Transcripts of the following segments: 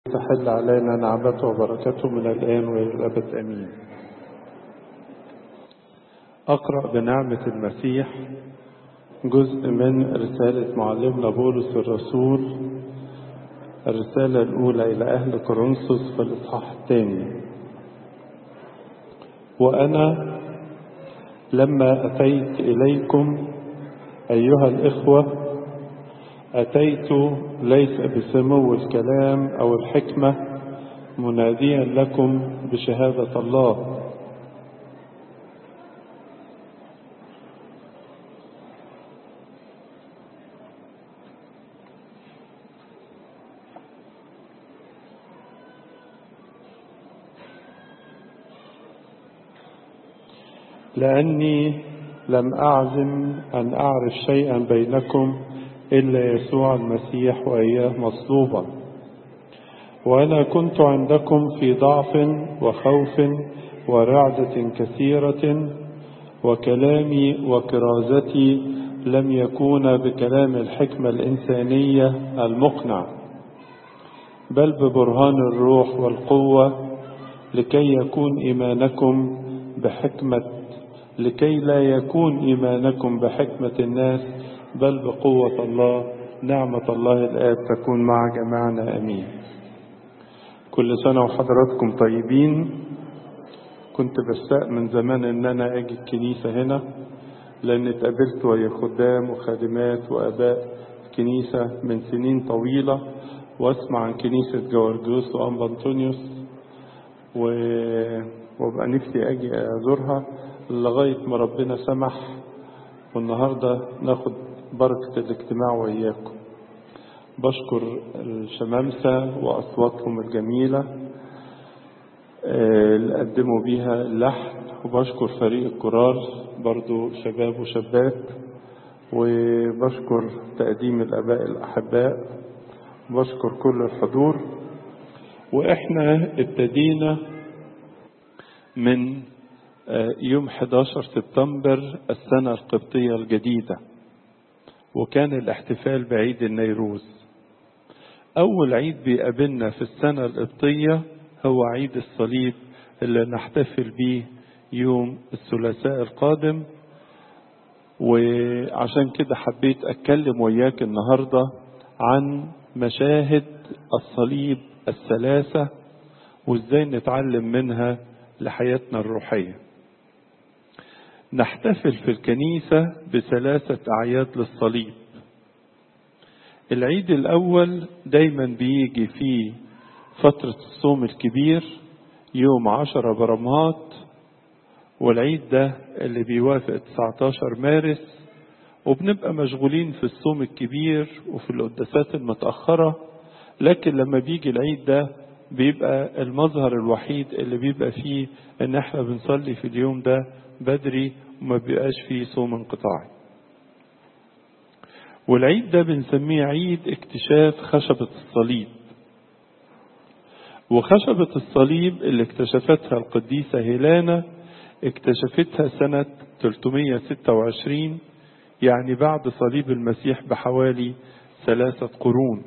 تحل علينا نعمته وبركته من الآن وإلى الأبد آمين أقرأ بنعمة المسيح جزء من رسالة معلمنا بولس الرسول الرسالة الأولى إلى أهل كورنثوس في الإصحاح الثاني وأنا لما أتيت إليكم أيها الإخوة أتيت ليس بسمو الكلام أو الحكمة مناديا لكم بشهادة الله لأني لم أعزم أن أعرف شيئا بينكم إلا يسوع المسيح وإياه مصلوبا وأنا كنت عندكم في ضعف وخوف ورعدة كثيرة وكلامي وكرازتي لم يكون بكلام الحكمة الإنسانية المقنع بل ببرهان الروح والقوة لكي يكون إيمانكم بحكمة لكي لا يكون إيمانكم بحكمة الناس بل بقوة الله نعمة الله الآب تكون مع جميعنا أمين كل سنة وحضراتكم طيبين كنت بشتاق من زمان ان انا اجي الكنيسة هنا لان اتقابلت ويا خدام وخادمات واباء الكنيسة من سنين طويلة واسمع عن كنيسة جورجيوس وانبا انطونيوس و... وابقى نفسي اجي ازورها لغاية ما ربنا سمح والنهاردة ناخد بركة الاجتماع وإياكم بشكر الشمامسة وأصواتهم الجميلة اللي قدموا بيها اللحن وبشكر فريق الكورال برضو شباب وشابات وبشكر تقديم الآباء الأحباء وبشكر كل الحضور وإحنا ابتدينا من يوم 11 سبتمبر السنة القبطية الجديدة وكان الاحتفال بعيد النيروز أول عيد بيقابلنا في السنة القبطية هو عيد الصليب اللي نحتفل بيه يوم الثلاثاء القادم وعشان كده حبيت أتكلم وياك النهاردة عن مشاهد الصليب الثلاثة وإزاي نتعلم منها لحياتنا الروحية نحتفل في الكنيسة بثلاثة أعياد للصليب العيد الأول دايما بيجي في فترة الصوم الكبير يوم عشرة برمهات والعيد ده اللي بيوافق 19 مارس وبنبقى مشغولين في الصوم الكبير وفي القداسات المتأخرة لكن لما بيجي العيد ده بيبقى المظهر الوحيد اللي بيبقى فيه ان احنا بنصلي في اليوم ده بدري وما بيبقاش فيه صوم انقطاعي والعيد ده بنسميه عيد اكتشاف خشبة الصليب وخشبة الصليب اللي اكتشفتها القديسة هيلانا اكتشفتها سنة 326 يعني بعد صليب المسيح بحوالي ثلاثة قرون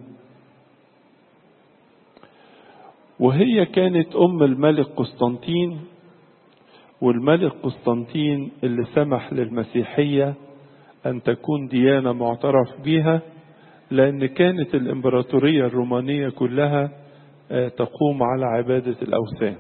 وهي كانت أم الملك قسطنطين والملك قسطنطين اللي سمح للمسيحية أن تكون ديانة معترف بها لأن كانت الإمبراطورية الرومانية كلها تقوم على عبادة الأوثان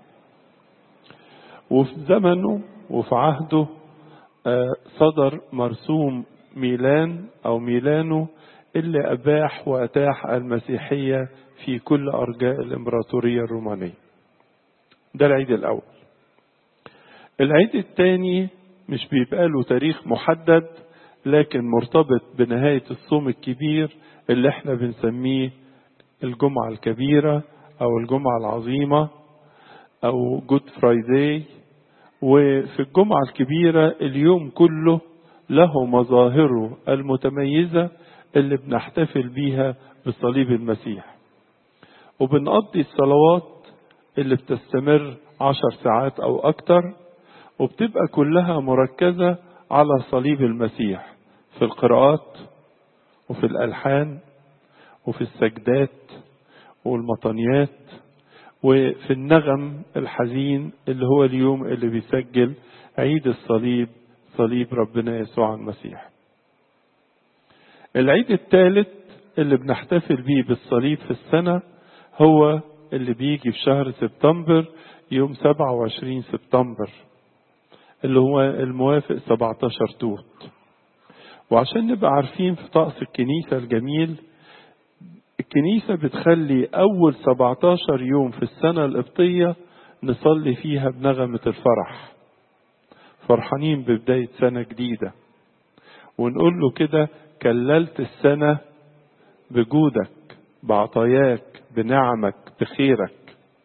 وفي زمنه وفي عهده صدر مرسوم ميلان أو ميلانو اللي أباح وأتاح المسيحية في كل أرجاء الإمبراطورية الرومانية ده العيد الأول العيد الثاني مش بيبقى له تاريخ محدد لكن مرتبط بنهاية الصوم الكبير اللي احنا بنسميه الجمعة الكبيرة أو الجمعة العظيمة أو جود فرايداي وفي الجمعة الكبيرة اليوم كله له مظاهره المتميزة اللي بنحتفل بيها بصليب المسيح وبنقضي الصلوات اللي بتستمر عشر ساعات أو أكتر وبتبقى كلها مركزة على صليب المسيح في القراءات وفي الألحان وفي السجدات والمطنيات وفي النغم الحزين اللي هو اليوم اللي بيسجل عيد الصليب صليب ربنا يسوع المسيح العيد الثالث اللي بنحتفل بيه بالصليب في السنة هو اللي بيجي في شهر سبتمبر يوم 27 سبتمبر اللي هو الموافق 17 توت وعشان نبقى عارفين في طقس الكنيسة الجميل الكنيسة بتخلي أول 17 يوم في السنة القبطية نصلي فيها بنغمة الفرح فرحانين ببداية سنة جديدة ونقول له كده كللت السنة بجودك بعطاياك بنعمك بخيرك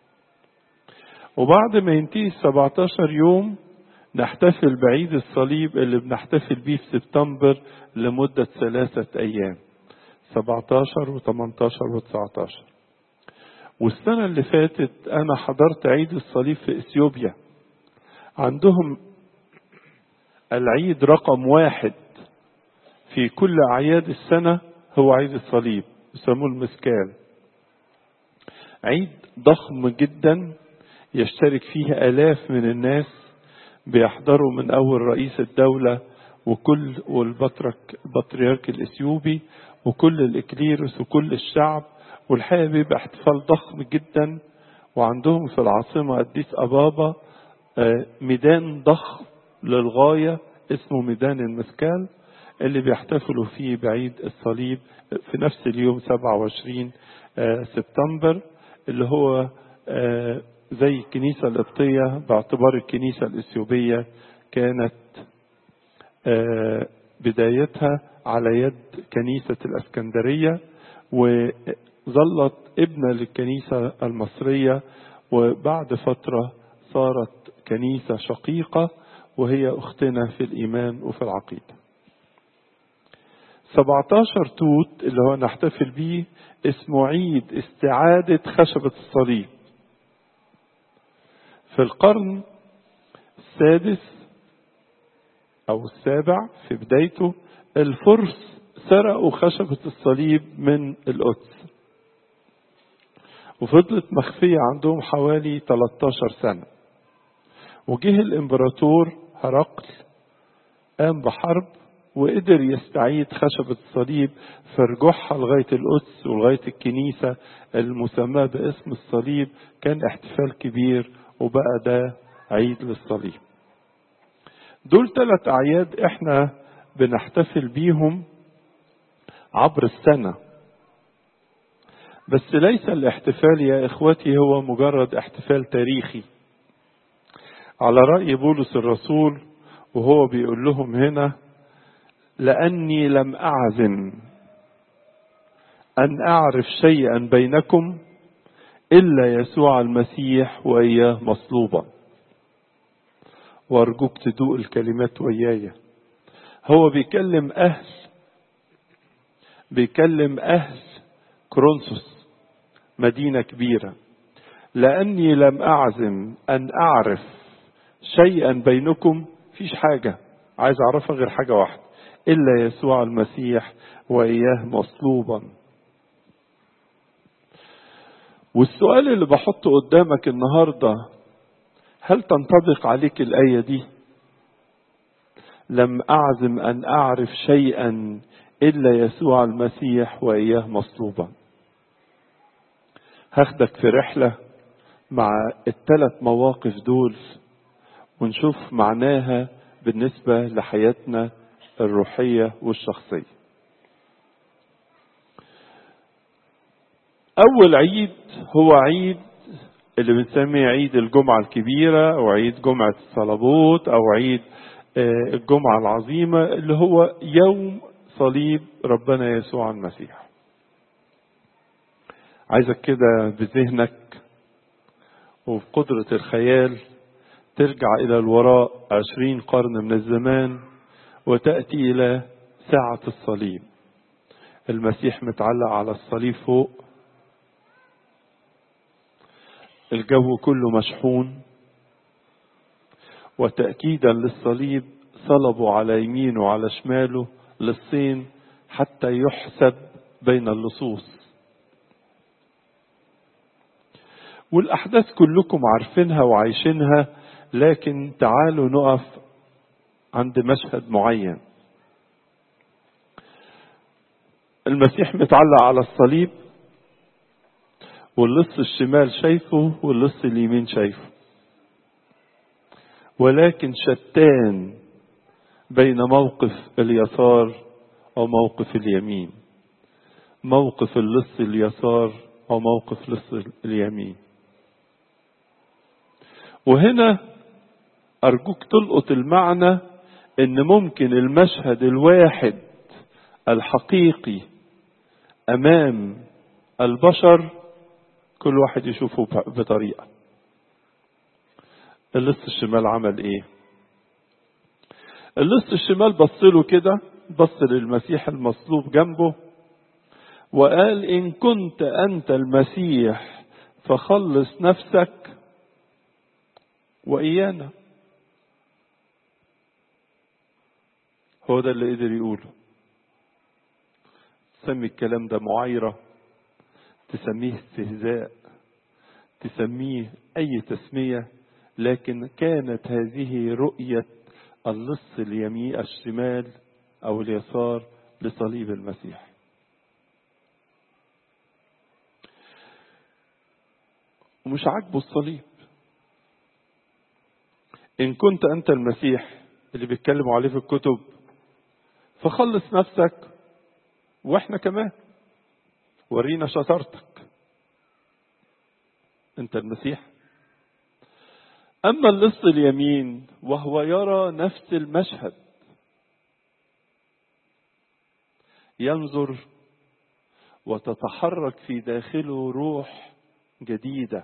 وبعد ما ينتهي 17 يوم نحتفل بعيد الصليب اللي بنحتفل بيه في سبتمبر لمدة ثلاثة أيام 17 و18 و19 والسنة اللي فاتت أنا حضرت عيد الصليب في إثيوبيا عندهم العيد رقم واحد في كل أعياد السنة هو عيد الصليب يسموه المسكال عيد ضخم جدا يشترك فيه آلاف من الناس بيحضروا من أول رئيس الدولة وكل والبطرك البطريرك الإثيوبي وكل الإكليروس وكل الشعب والحقيقة بيبقى احتفال ضخم جدا وعندهم في العاصمة قديس أبابا ميدان ضخم للغاية اسمه ميدان المسكال اللي بيحتفلوا فيه بعيد الصليب في نفس اليوم 27 سبتمبر اللي هو زي الكنيسة القبطية باعتبار الكنيسة الإثيوبية كانت بدايتها على يد كنيسة الأسكندرية وظلت ابنة للكنيسة المصرية وبعد فترة صارت كنيسة شقيقة وهي أختنا في الإيمان وفي العقيدة 17 توت اللي هو نحتفل بيه اسمه عيد استعادة خشبة الصليب في القرن السادس أو السابع في بدايته الفرس سرقوا خشبة الصليب من القدس وفضلت مخفية عندهم حوالي 13 سنة وجه الإمبراطور هرقل قام بحرب وقدر يستعيد خشبة الصليب فرجوعها لغاية القدس ولغاية الكنيسة المسماة باسم الصليب كان احتفال كبير وبقى ده عيد للصليب دول ثلاث أعياد احنا بنحتفل بيهم عبر السنة بس ليس الاحتفال يا إخوتي هو مجرد احتفال تاريخي على رأي بولس الرسول وهو بيقول لهم هنا لأني لم أعزم أن أعرف شيئا بينكم إلا يسوع المسيح وإياه مصلوبا وأرجوك تدوق الكلمات وإياي هو بيكلم أهل بيكلم أهل كرونسوس مدينة كبيرة لأني لم أعزم أن أعرف شيئا بينكم فيش حاجة عايز أعرفها غير حاجة واحدة إلا يسوع المسيح وإياه مصلوبا والسؤال اللي بحطه قدامك النهاردة هل تنطبق عليك الآية دي لم أعزم أن أعرف شيئا إلا يسوع المسيح وإياه مصلوبا هاخدك في رحلة مع الثلاث مواقف دول ونشوف معناها بالنسبة لحياتنا الروحية والشخصية أول عيد هو عيد اللي بنسميه عيد الجمعة الكبيرة أو عيد جمعة الصلبوت أو عيد الجمعة العظيمة اللي هو يوم صليب ربنا يسوع المسيح عايزك كده بذهنك وبقدرة الخيال ترجع إلى الوراء عشرين قرن من الزمان وتأتي إلى ساعة الصليب المسيح متعلق على الصليب فوق الجو كله مشحون وتأكيدا للصليب صلبوا على يمينه وعلى شماله للصين حتى يحسب بين اللصوص والأحداث كلكم عارفينها وعايشينها لكن تعالوا نقف عند مشهد معين المسيح متعلق على الصليب واللص الشمال شايفه واللص اليمين شايفه ولكن شتان بين موقف اليسار وموقف اليمين موقف اللص اليسار وموقف لص اليمين وهنا أرجوك تلقط المعنى إن ممكن المشهد الواحد الحقيقي أمام البشر كل واحد يشوفه بطريقة اللص الشمال عمل ايه اللص الشمال بص له كده بص للمسيح المصلوب جنبه وقال ان كنت انت المسيح فخلص نفسك وايانا هو ده اللي قدر يقوله تسمي الكلام ده معايرة تسميه استهزاء تسميه أي تسمية لكن كانت هذه رؤية اللص اليمين الشمال أو اليسار لصليب المسيح ومش عاجبه الصليب إن كنت أنت المسيح اللي بيتكلموا عليه في الكتب فخلص نفسك واحنا كمان ورينا شطارتك انت المسيح اما اللص اليمين وهو يرى نفس المشهد ينظر وتتحرك في داخله روح جديده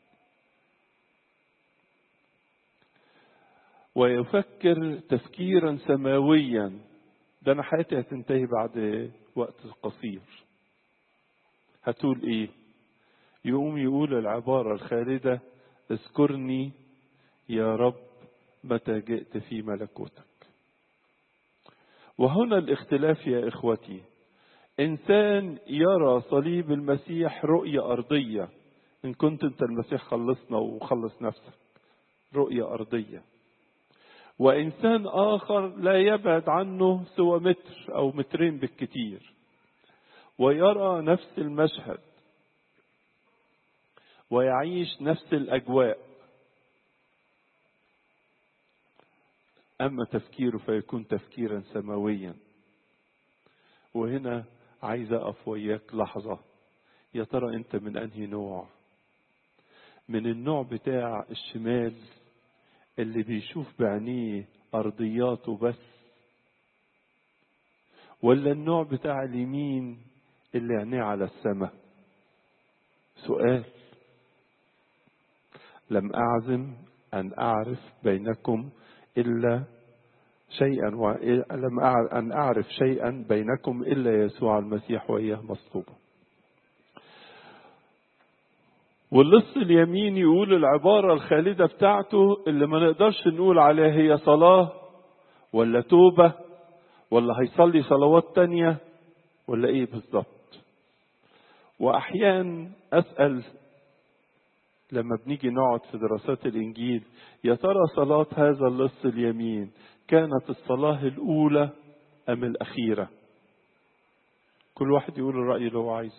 ويفكر تفكيرا سماويا ده انا حياتي هتنتهي بعد وقت قصير هتقول ايه يقوم يقول العبارة الخالدة اذكرني يا رب متى جئت في ملكوتك وهنا الاختلاف يا اخوتي انسان يرى صليب المسيح رؤية ارضية ان كنت انت المسيح خلصنا وخلص نفسك رؤية ارضية وإنسان آخر لا يبعد عنه سوى متر أو مترين بالكتير ويرى نفس المشهد ويعيش نفس الأجواء أما تفكيره فيكون تفكيرا سماويا وهنا عايز أقف وياك لحظة يا ترى أنت من أنهي نوع من النوع بتاع الشمال اللي بيشوف بعينيه أرضياته بس ولا النوع بتاع اليمين اللي عينيه على السماء سؤال لم أعزم أن أعرف بينكم إلا شيئا و... لم أن أعرف شيئا بينكم إلا يسوع المسيح وإياه مصلوبا واللص اليمين يقول العبارة الخالدة بتاعته اللي ما نقدرش نقول عليها هي صلاة ولا توبة ولا هيصلي صلوات تانية ولا ايه بالظبط واحيان اسأل لما بنيجي نقعد في دراسات الانجيل يا ترى صلاة هذا اللص اليمين كانت الصلاة الاولى ام الاخيرة كل واحد يقول الرأي اللي هو عايزه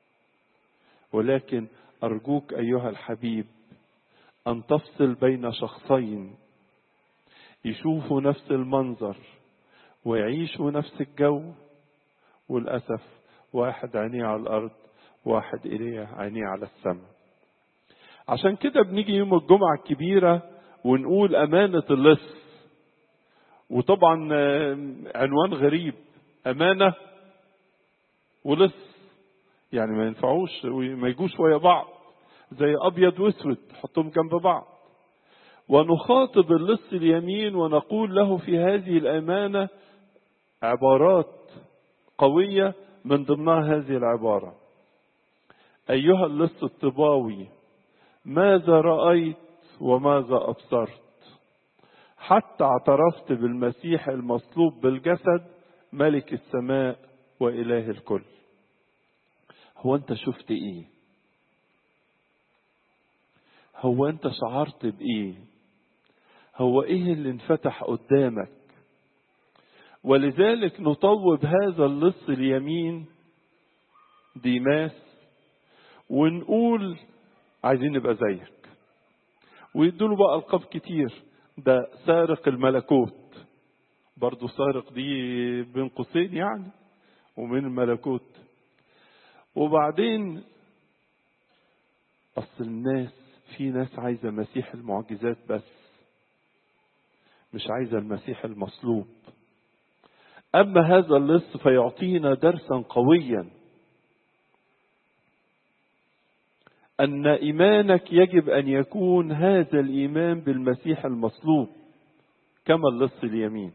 ولكن أرجوك أيها الحبيب أن تفصل بين شخصين يشوفوا نفس المنظر ويعيشوا نفس الجو وللأسف واحد عينيه على الأرض واحد إليه عينيه على السماء عشان كده بنيجي يوم الجمعة الكبيرة ونقول أمانة اللص وطبعا عنوان غريب أمانة ولص يعني ما ينفعوش وما يجوش ويا بعض زي ابيض واسود حطهم جنب بعض ونخاطب اللص اليمين ونقول له في هذه الامانه عبارات قويه من ضمنها هذه العباره ايها اللص الطباوي ماذا رايت وماذا ابصرت حتى اعترفت بالمسيح المصلوب بالجسد ملك السماء واله الكل هو انت شفت ايه هو انت شعرت بايه هو ايه اللي انفتح قدامك ولذلك نطوب هذا اللص اليمين ديماس ونقول عايزين نبقى زيك ويدوله بقى القاب كتير ده سارق الملكوت برضه سارق دي بين قوسين يعني ومن الملكوت وبعدين اصل الناس في ناس عايزه مسيح المعجزات بس مش عايزه المسيح المصلوب اما هذا اللص فيعطينا درسا قويا ان ايمانك يجب ان يكون هذا الايمان بالمسيح المصلوب كما اللص اليمين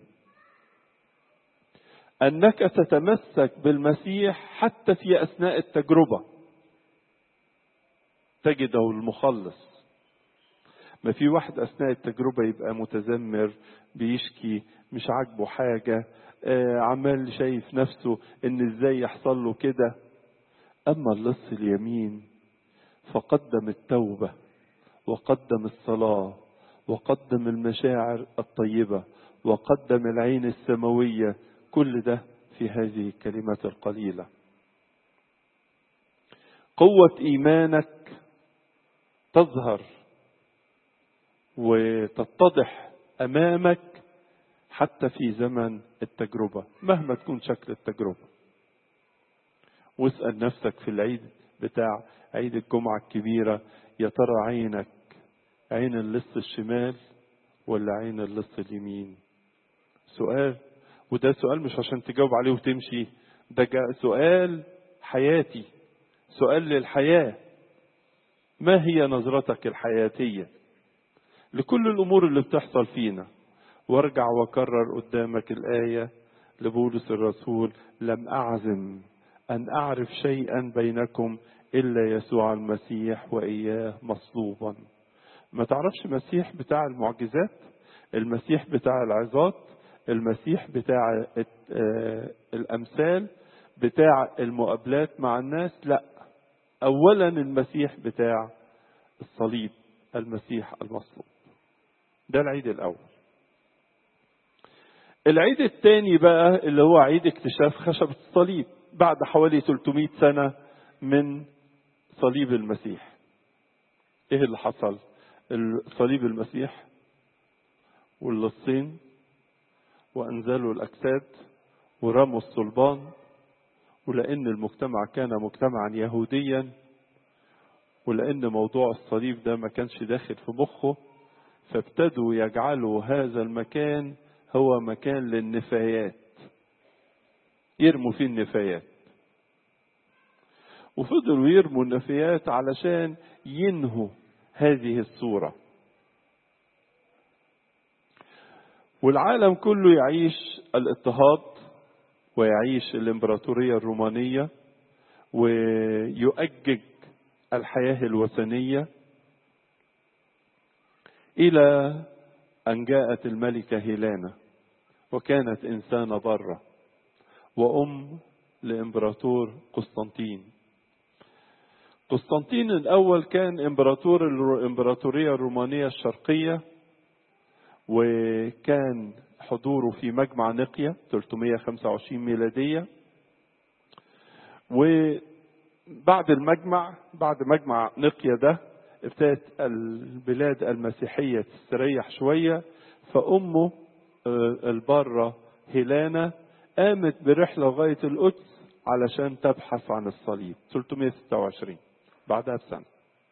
انك تتمسك بالمسيح حتى في اثناء التجربه تجده المخلص ما في واحد اثناء التجربه يبقى متذمر بيشكي مش عاجبه حاجه آه عمال شايف نفسه ان ازاي يحصل له كده اما اللص اليمين فقدم التوبه وقدم الصلاه وقدم المشاعر الطيبه وقدم العين السماويه كل ده في هذه الكلمات القليله قوه ايمانك تظهر وتتضح امامك حتى في زمن التجربه مهما تكون شكل التجربه واسال نفسك في العيد بتاع عيد الجمعه الكبيره يا ترى عينك عين اللص الشمال ولا عين اللص اليمين سؤال وده سؤال مش عشان تجاوب عليه وتمشي ده سؤال حياتي سؤال للحياه ما هي نظرتك الحياتيه لكل الامور اللي بتحصل فينا وارجع واكرر قدامك الايه لبولس الرسول لم اعزم ان اعرف شيئا بينكم الا يسوع المسيح واياه مصلوبا ما تعرفش المسيح بتاع المعجزات المسيح بتاع العظات المسيح بتاع الامثال بتاع المقابلات مع الناس لا اولا المسيح بتاع الصليب المسيح المصلوب ده العيد الاول العيد الثاني بقى اللي هو عيد اكتشاف خشبة الصليب بعد حوالي 300 سنة من صليب المسيح ايه اللي حصل صليب المسيح واللصين وانزلوا الاجساد ورموا الصلبان ولان المجتمع كان مجتمعا يهوديا ولان موضوع الصليب ده ما كانش داخل في مخه فابتدوا يجعلوا هذا المكان هو مكان للنفايات يرموا فيه النفايات وفضلوا يرموا النفايات علشان ينهوا هذه الصورة والعالم كله يعيش الاضطهاد ويعيش الامبراطورية الرومانية ويؤجج الحياة الوثنية إلى أن جاءت الملكة هيلانا وكانت إنسانة برة وأم لإمبراطور قسطنطين قسطنطين الأول كان إمبراطور الإمبراطورية الرومانية الشرقية وكان حضوره في مجمع نقية 325 ميلادية وبعد المجمع بعد مجمع نقية ده ابتدت البلاد المسيحية تستريح شوية فأمه البارة هيلانا قامت برحلة لغاية القدس علشان تبحث عن الصليب 326 بعدها بسنة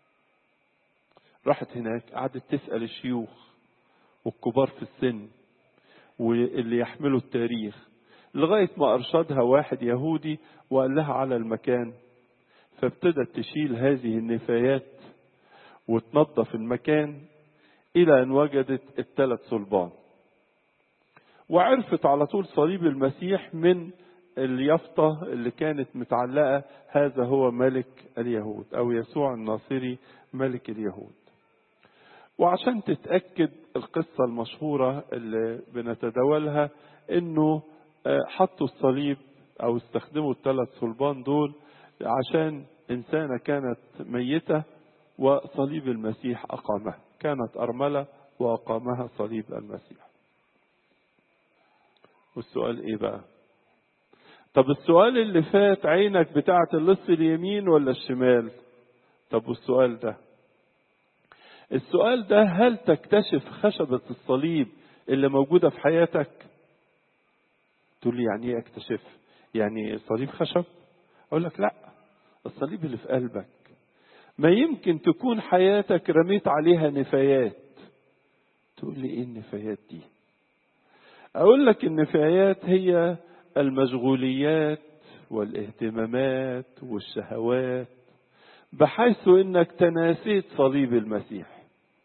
راحت هناك قعدت تسأل الشيوخ والكبار في السن واللي يحملوا التاريخ لغاية ما أرشدها واحد يهودي وقال لها على المكان فابتدت تشيل هذه النفايات وتنظف المكان إلى أن وجدت الثلاث صلبان وعرفت على طول صليب المسيح من اليافطة اللي كانت متعلقة هذا هو ملك اليهود أو يسوع الناصري ملك اليهود وعشان تتأكد القصة المشهورة اللي بنتداولها انه حطوا الصليب او استخدموا الثلاث صلبان دول عشان انسانة كانت ميتة وصليب المسيح أقامها كانت أرملة وأقامها صليب المسيح والسؤال إيه بقى طب السؤال اللي فات عينك بتاعة اللص اليمين ولا الشمال طب والسؤال ده السؤال ده هل تكتشف خشبة الصليب اللي موجودة في حياتك تقول لي يعني ايه اكتشف يعني صليب خشب اقول لك لا الصليب اللي في قلبك ما يمكن تكون حياتك رميت عليها نفايات تقول لي ايه النفايات دي اقول لك النفايات هي المشغوليات والاهتمامات والشهوات بحيث انك تناسيت صليب المسيح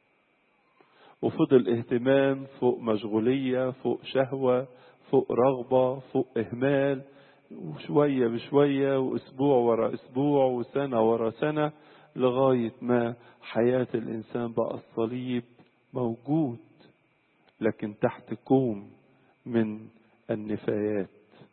وفضل اهتمام فوق مشغولية فوق شهوة فوق رغبة فوق إهمال وشوية بشوية وأسبوع ورا أسبوع وسنة ورا سنة لغاية ما حياة الإنسان بقى الصليب موجود لكن تحت كوم من النفايات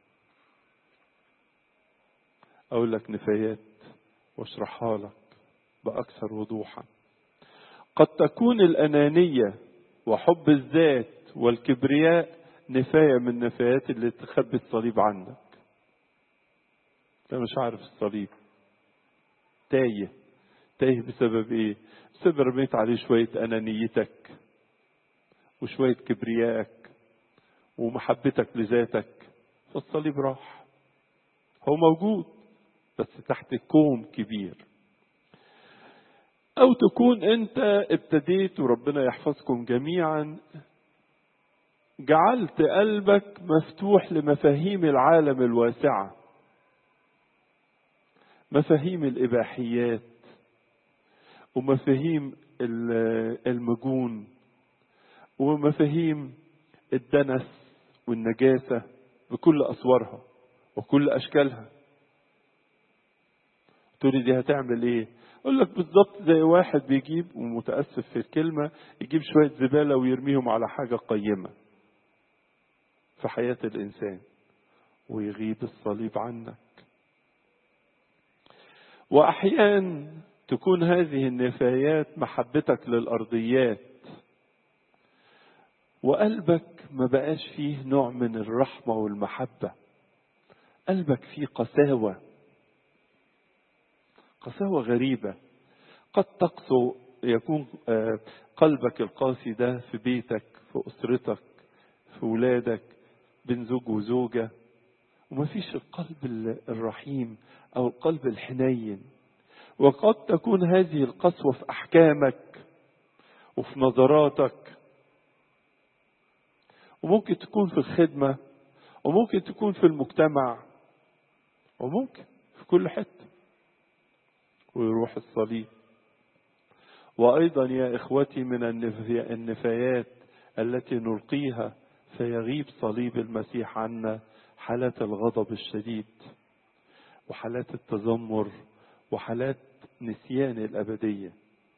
أقول لك نفايات واشرحها لك بأكثر وضوحا قد تكون الأنانية وحب الذات والكبرياء نفاية من النفايات اللي تخبي الصليب عنك انت مش عارف الصليب تايه تايه بسبب ايه بسبب رميت عليه شوية أنانيتك وشوية كبريائك ومحبتك لذاتك فالصليب راح هو موجود بس تحت كوم كبير أو تكون أنت ابتديت وربنا يحفظكم جميعا جعلت قلبك مفتوح لمفاهيم العالم الواسعة مفاهيم الإباحيات ومفاهيم المجون ومفاهيم الدنس والنجاسة بكل أصورها وكل أشكالها تقولي دي هتعمل ايه اقول لك بالظبط زي واحد بيجيب ومتاسف في الكلمه يجيب شويه زباله ويرميهم على حاجه قيمه في حياه الانسان ويغيب الصليب عنك واحيانا تكون هذه النفايات محبتك للارضيات وقلبك ما بقاش فيه نوع من الرحمه والمحبه قلبك فيه قساوه قساوة غريبة قد تقسو يكون قلبك القاسي ده في بيتك في أسرتك في ولادك بين زوج وزوجة وما فيش القلب الرحيم أو القلب الحنين وقد تكون هذه القسوة في أحكامك وفي نظراتك وممكن تكون في الخدمة وممكن تكون في المجتمع وممكن في كل حته ويروح الصليب وايضا يا اخوتي من النفايات التي نلقيها فيغيب صليب المسيح عنا حالات الغضب الشديد وحالات التذمر وحالات نسيان الابديه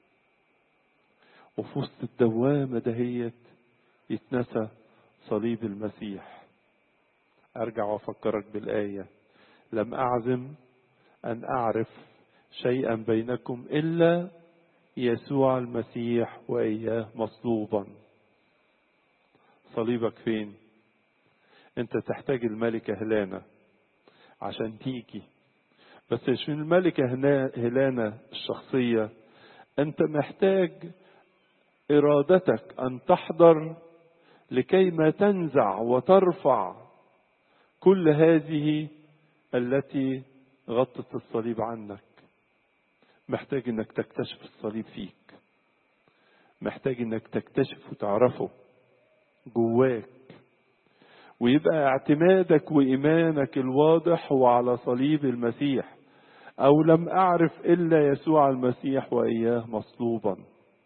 وفي وسط الدوامه دهيت يتنسى صليب المسيح ارجع وافكرك بالايه لم اعزم ان اعرف شيئا بينكم الا يسوع المسيح واياه مصلوبا صليبك فين انت تحتاج الملكه هلانه عشان تيجي بس مش من الملكه هلانه الشخصيه انت محتاج ارادتك ان تحضر لكي ما تنزع وترفع كل هذه التي غطت الصليب عنك محتاج انك تكتشف الصليب فيك محتاج انك تكتشف وتعرفه جواك ويبقى اعتمادك وايمانك الواضح هو على صليب المسيح او لم اعرف الا يسوع المسيح واياه مصلوبا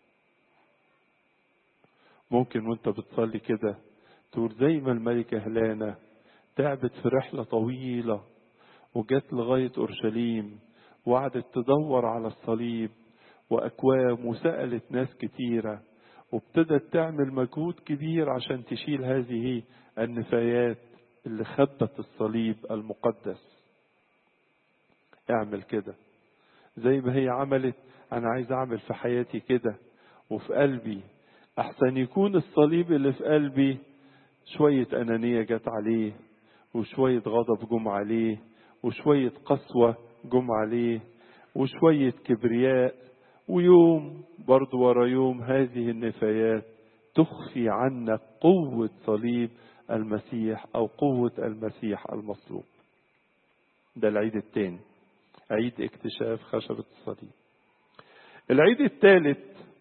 ممكن وانت بتصلي كده تقول زي ما الملكة هلانة تعبت في رحلة طويلة وجت لغاية أورشليم وقعدت تدور على الصليب وأكوام وسألت ناس كتيرة وابتدت تعمل مجهود كبير عشان تشيل هذه النفايات اللي خبت الصليب المقدس اعمل كده زي ما هي عملت أنا عايز أعمل في حياتي كده وفي قلبي أحسن يكون الصليب اللي في قلبي شوية أنانية جت عليه وشوية غضب جم عليه وشوية قسوة جم عليه وشوية كبرياء ويوم برضو ورا يوم هذه النفايات تخفي عنك قوة صليب المسيح أو قوة المسيح المصلوب ده العيد الثاني عيد اكتشاف خشبة الصليب العيد الثالث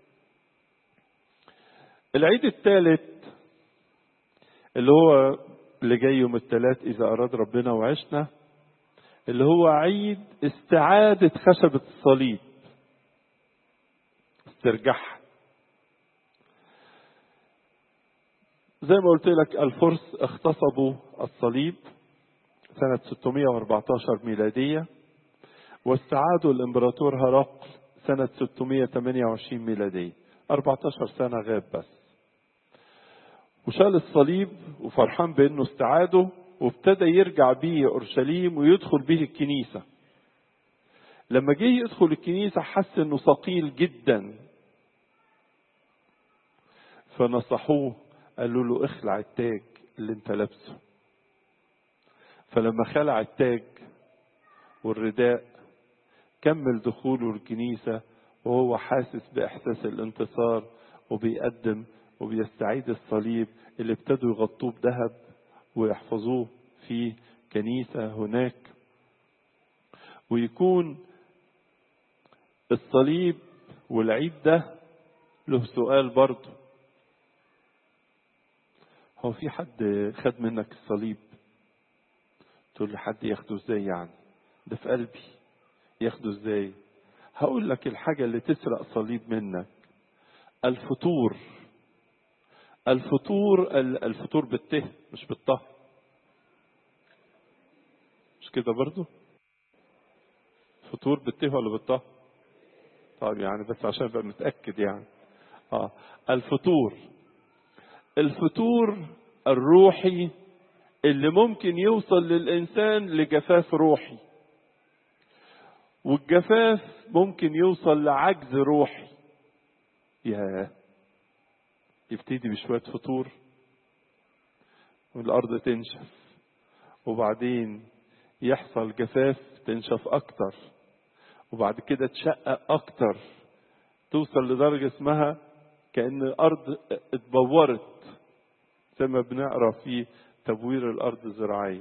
العيد الثالث اللي هو اللي جاي يوم الثلاث إذا أراد ربنا وعشنا اللي هو عيد استعادة خشبة الصليب استرجعها زي ما قلت لك الفرس اغتصبوا الصليب سنة 614 ميلادية واستعادوا الامبراطور هرقل سنة 628 ميلادية 14 سنة غاب بس وشال الصليب وفرحان بانه استعاده وابتدى يرجع بيه اورشليم ويدخل به الكنيسة لما جه يدخل الكنيسة حس انه ثقيل جدا فنصحوه قالوا له اخلع التاج اللي انت لابسه فلما خلع التاج والرداء كمل دخوله الكنيسة وهو حاسس بإحساس الانتصار وبيقدم وبيستعيد الصليب اللي ابتدوا يغطوه بذهب ويحفظوه في كنيسة هناك ويكون الصليب والعيد ده له سؤال برضه هو في حد خد منك الصليب تقول لي حد ياخده ازاي يعني ده في قلبي ياخده ازاي هقول لك الحاجة اللي تسرق صليب منك الفطور الفطور الفطور بالته مش بالطه مش كده برضو فطور بالته ولا بالطه طيب يعني بس عشان ابقى متأكد يعني اه الفطور الفطور الروحي اللي ممكن يوصل للإنسان لجفاف روحي والجفاف ممكن يوصل لعجز روحي يا يبتدي بشوية فطور والأرض تنشف وبعدين يحصل جفاف تنشف أكتر وبعد كده تشقق أكتر توصل لدرجة اسمها كأن الأرض اتبورت زي ما بنقرا في تبوير الأرض الزراعية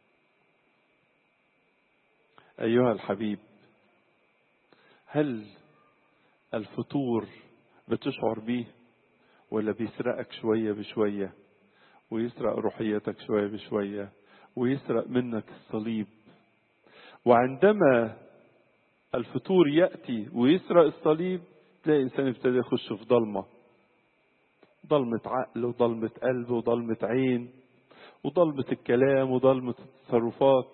أيها الحبيب هل الفطور بتشعر بيه ولا بيسرقك شوية بشوية ويسرق روحيتك شوية بشوية ويسرق منك الصليب وعندما الفطور يأتي ويسرق الصليب تلاقي الإنسان ابتدى يخش في ضلمة ضلمة عقل وضلمة قلب وضلمة عين وضلمة الكلام وضلمة التصرفات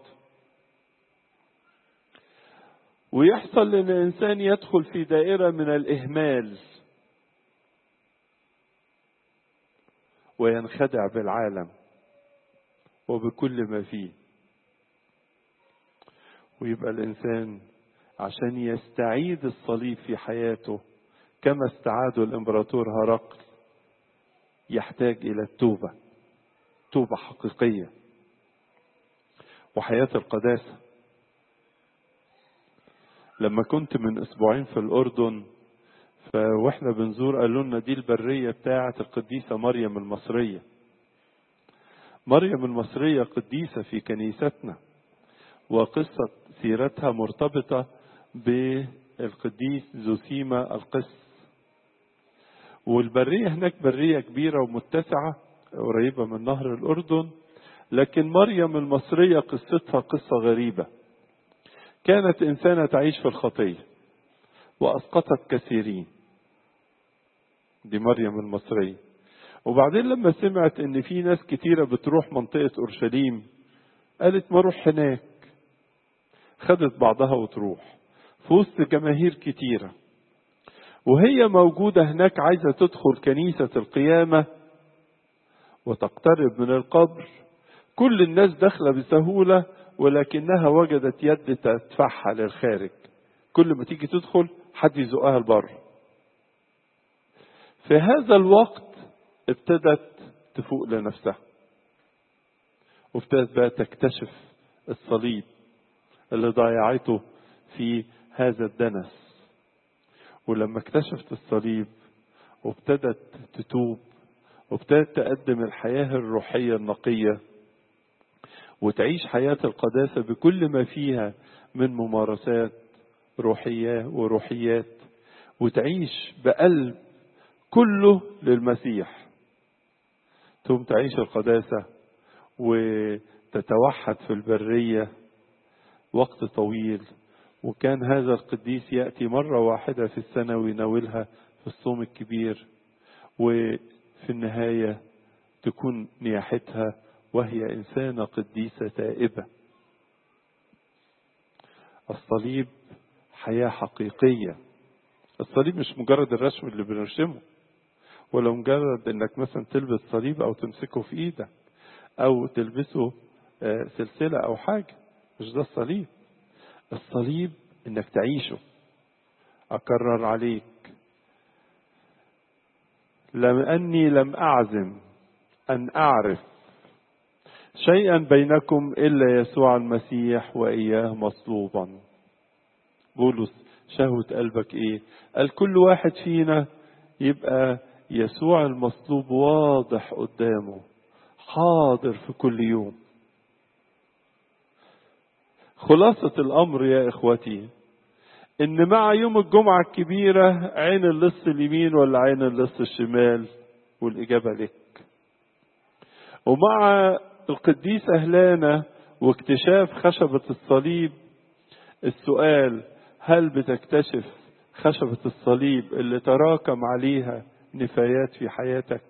ويحصل ان الانسان يدخل في دائره من الاهمال وينخدع بالعالم وبكل ما فيه ويبقى الانسان عشان يستعيد الصليب في حياته كما استعاده الامبراطور هرقل يحتاج الى التوبه توبه حقيقيه وحياه القداسه لما كنت من اسبوعين في الاردن فاحنا بنزور قالوا لنا دي البريه بتاعه القديسه مريم المصريه مريم المصريه قديسه في كنيستنا وقصه سيرتها مرتبطه بالقديس زوسيما القس والبريه هناك بريه كبيره ومتسعه قريبه من نهر الاردن لكن مريم المصريه قصتها قصه غريبه كانت إنسانة تعيش في الخطية وأسقطت كثيرين دي مريم المصرية وبعدين لما سمعت إن في ناس كتيرة بتروح منطقة أورشليم قالت ما أروح هناك خدت بعضها وتروح في وسط جماهير كتيرة وهي موجودة هناك عايزة تدخل كنيسة القيامة وتقترب من القبر كل الناس داخلة بسهولة ولكنها وجدت يد تدفعها للخارج كل ما تيجي تدخل حد يزقها لبره في هذا الوقت ابتدت تفوق لنفسها وابتدت بقى تكتشف الصليب اللي ضيعته في هذا الدنس ولما اكتشفت الصليب وابتدت تتوب وابتدت تقدم الحياة الروحية النقية وتعيش حياة القداسة بكل ما فيها من ممارسات روحية وروحيات وتعيش بقلب كله للمسيح ثم تعيش القداسة وتتوحد في البرية وقت طويل وكان هذا القديس يأتي مرة واحدة في السنة ويناولها في الصوم الكبير وفي النهاية تكون نياحتها وهي إنسانة قديسة تائبة الصليب حياة حقيقية الصليب مش مجرد الرسم اللي بنرسمه ولا مجرد انك مثلا تلبس صليب او تمسكه في ايدك او تلبسه سلسلة او حاجة مش ده الصليب الصليب انك تعيشه اكرر عليك لم اني لم اعزم ان اعرف شيئا بينكم الا يسوع المسيح واياه مصلوبا بولس شهوة قلبك ايه قال كل واحد فينا يبقى يسوع المصلوب واضح قدامه حاضر في كل يوم خلاصة الأمر يا إخوتي إن مع يوم الجمعة الكبيرة عين اللص اليمين ولا عين اللص الشمال والإجابة لك ومع القديسة هلانة واكتشاف خشبة الصليب السؤال هل بتكتشف خشبة الصليب اللي تراكم عليها نفايات في حياتك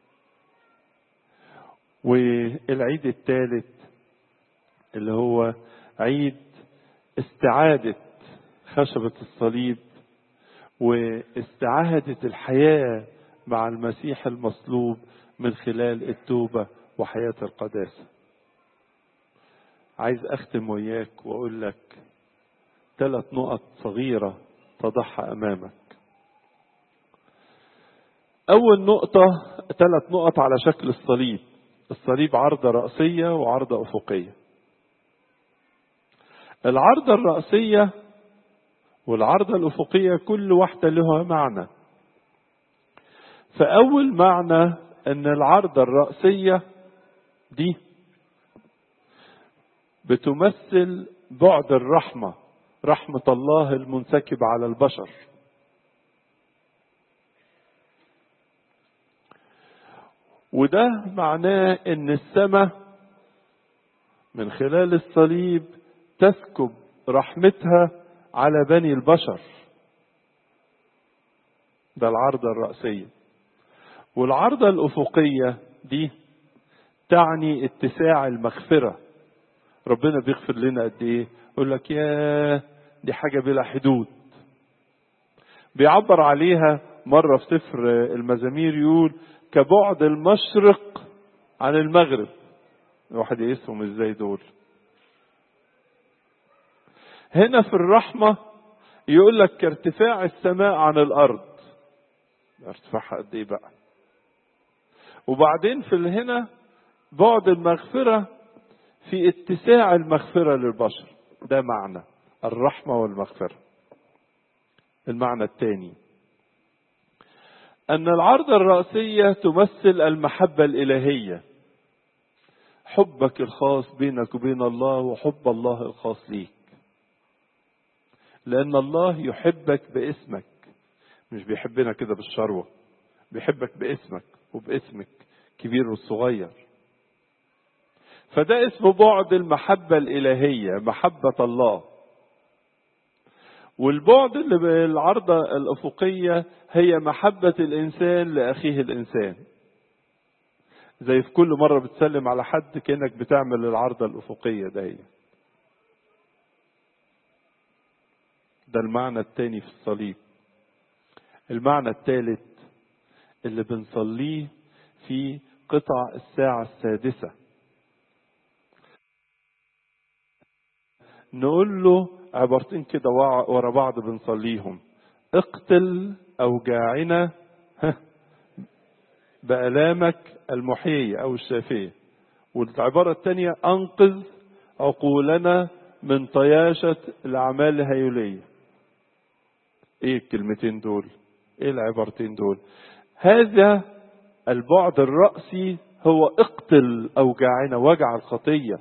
والعيد الثالث اللي هو عيد استعادة خشبة الصليب واستعادة الحياة مع المسيح المصلوب من خلال التوبة وحياة القداسة عايز أختم وياك وأقول لك ثلاث نقط صغيرة تضعها أمامك أول نقطة ثلاث نقط على شكل الصليب الصليب عرضة رأسية وعرضة أفقية العرضة الرأسية والعرضة الأفقية كل واحدة لها معنى فأول معنى أن العرضة الرأسية دي بتمثل بعد الرحمة رحمة الله المنسكبة على البشر وده معناه ان السماء من خلال الصليب تسكب رحمتها على بني البشر ده العرضة الرأسية والعرضة الأفقية دي تعني اتساع المغفرة ربنا بيغفر لنا قد ايه يقول لك يا دي حاجة بلا حدود بيعبر عليها مرة في سفر المزامير يقول كبعد المشرق عن المغرب الواحد يقيسهم ازاي دول هنا في الرحمة يقول لك كارتفاع السماء عن الأرض ارتفاعها قد ايه بقى وبعدين في هنا بعد المغفرة في اتساع المغفرة للبشر ده معنى الرحمة والمغفرة المعنى الثاني أن العرضة الرأسية تمثل المحبة الإلهية حبك الخاص بينك وبين الله وحب الله الخاص ليك لأن الله يحبك باسمك مش بيحبنا كده بالشروة بيحبك باسمك وباسمك كبير والصغير فده اسمه بعد المحبة الإلهية محبة الله والبعد اللي بالعرضة الأفقية هي محبة الإنسان لأخيه الإنسان زي في كل مرة بتسلم على حد كأنك بتعمل العرضة الأفقية ده ده المعنى الثاني في الصليب المعنى الثالث اللي بنصليه في قطع الساعة السادسة نقول له عبارتين كده ورا بعض بنصليهم اقتل أوجاعنا ها، بآلامك المحيية أو الشافية والعبارة الثانية أنقذ عقولنا من طياشة الأعمال الهيولية إيه الكلمتين دول إيه العبارتين دول هذا البعد الرأسي هو اقتل أوجاعنا وجع الخطية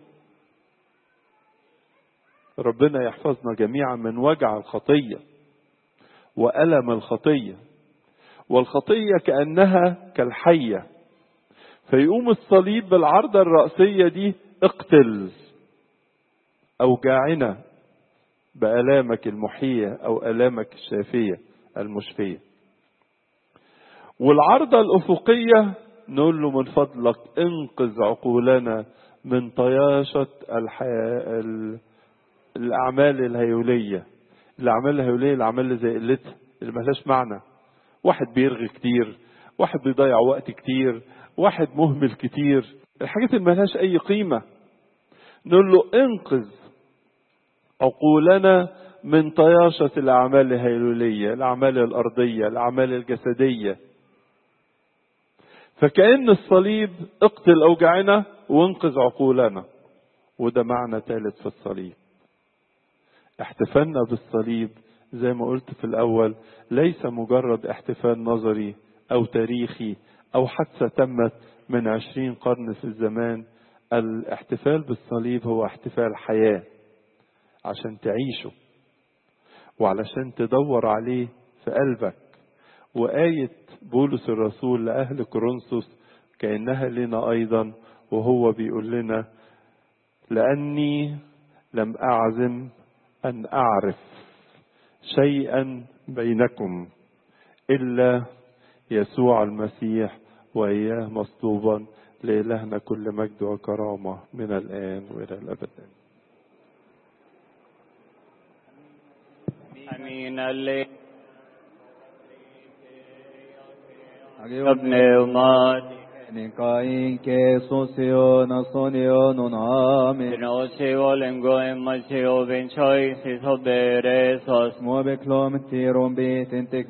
ربنا يحفظنا جميعا من وجع الخطية وألم الخطية والخطية كأنها كالحية فيقوم الصليب بالعرضة الرأسية دي اقتل أوجاعنا بآلامك المحية أو آلامك الشافية المشفية والعرضة الأفقية نقول له من فضلك انقذ عقولنا من طياشة الحياة الأعمال الهيولية الأعمال الهيولية الأعمال اللي زي قلتها اللي ملهاش معنى واحد بيرغي كتير واحد بيضيع وقت كتير واحد مهمل كتير الحاجات اللي ملهاش أي قيمة نقول له انقذ عقولنا من طياشة الأعمال الهيولية الأعمال الأرضية الأعمال الجسدية فكأن الصليب اقتل أوجاعنا وانقذ عقولنا وده معنى ثالث في الصليب احتفالنا بالصليب زي ما قلت في الأول ليس مجرد احتفال نظري أو تاريخي أو حادثة تمت من عشرين قرن في الزمان الاحتفال بالصليب هو احتفال حياة عشان تعيشه وعلشان تدور عليه في قلبك وآية بولس الرسول لأهل كورنثوس كأنها لنا أيضا وهو بيقول لنا لأني لم أعزم أن أعرف شيئا بينكم إلا يسوع المسيح وإياه مصلوبا لإلهنا كل مجد وكرامة من الآن وإلى الأبد Amin alle pneumati Nikain ke sosio nasonio non amen. Genosi volengo en masio benchoi si soberesos Muove klom tirom bit inte